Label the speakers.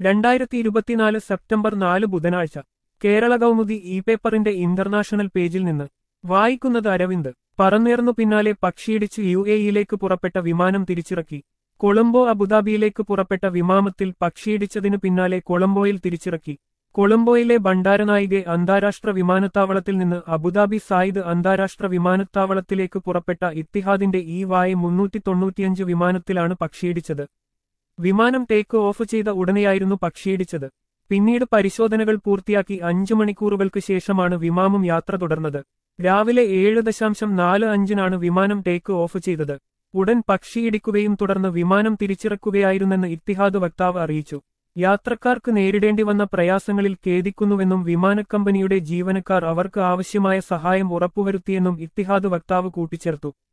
Speaker 1: രണ്ടായിരത്തി ഇരുപത്തിനാല് സെപ്റ്റംബർ നാല് ബുധനാഴ്ച കേരള കൗമുദി ഇ പേപ്പറിന്റെ ഇന്റർനാഷണൽ പേജിൽ നിന്ന് വായിക്കുന്നത് അരവിന്ദ് പറന്നേർന്നു പിന്നാലെ പക്ഷിയിടിച്ച് യു എയിലേക്ക് പുറപ്പെട്ട വിമാനം തിരിച്ചിറക്കി കൊളംബോ അബുദാബിയിലേക്ക് പുറപ്പെട്ട വിമാനത്തിൽ പക്ഷിയിടിച്ചതിനു പിന്നാലെ കൊളംബോയിൽ തിരിച്ചിറക്കി കൊളംബോയിലെ ഭണ്ഡാരനായികെ അന്താരാഷ്ട്ര വിമാനത്താവളത്തിൽ നിന്ന് അബുദാബി സായിദ് അന്താരാഷ്ട്ര വിമാനത്താവളത്തിലേക്ക് പുറപ്പെട്ട ഇത്തിഹാദിന്റെ ഈ വായ മുന്നൂറ്റി തൊണ്ണൂറ്റിയഞ്ച് വിമാനത്തിലാണ് പക്ഷിയിടിച്ചത് വിമാനം ടേക്ക് ഓഫ് ചെയ്ത ഉടനെയായിരുന്നു പക്ഷിയിടിച്ചത് പിന്നീട് പരിശോധനകൾ പൂർത്തിയാക്കി അഞ്ചു മണിക്കൂറുകൾക്ക് ശേഷമാണ് വിമാനം യാത്ര തുടർന്നത് രാവിലെ ഏഴ് ദശാംശം നാല് അഞ്ചിനാണ് വിമാനം ടേക്ക് ഓഫ് ചെയ്തത് ഉടൻ പക്ഷിയിടിക്കുകയും തുടർന്ന് വിമാനം തിരിച്ചിറക്കുകയായിരുന്നെന്ന് ഇത്തിഹാദ് വക്താവ് അറിയിച്ചു യാത്രക്കാർക്ക് നേരിടേണ്ടി വന്ന പ്രയാസങ്ങളിൽ ഖേദിക്കുന്നുവെന്നും വിമാനക്കമ്പനിയുടെ ജീവനക്കാർ അവർക്ക് ആവശ്യമായ സഹായം ഉറപ്പുവരുത്തിയെന്നും ഇത്തിഹാദ് വക്താവ് കൂട്ടിച്ചേർത്തു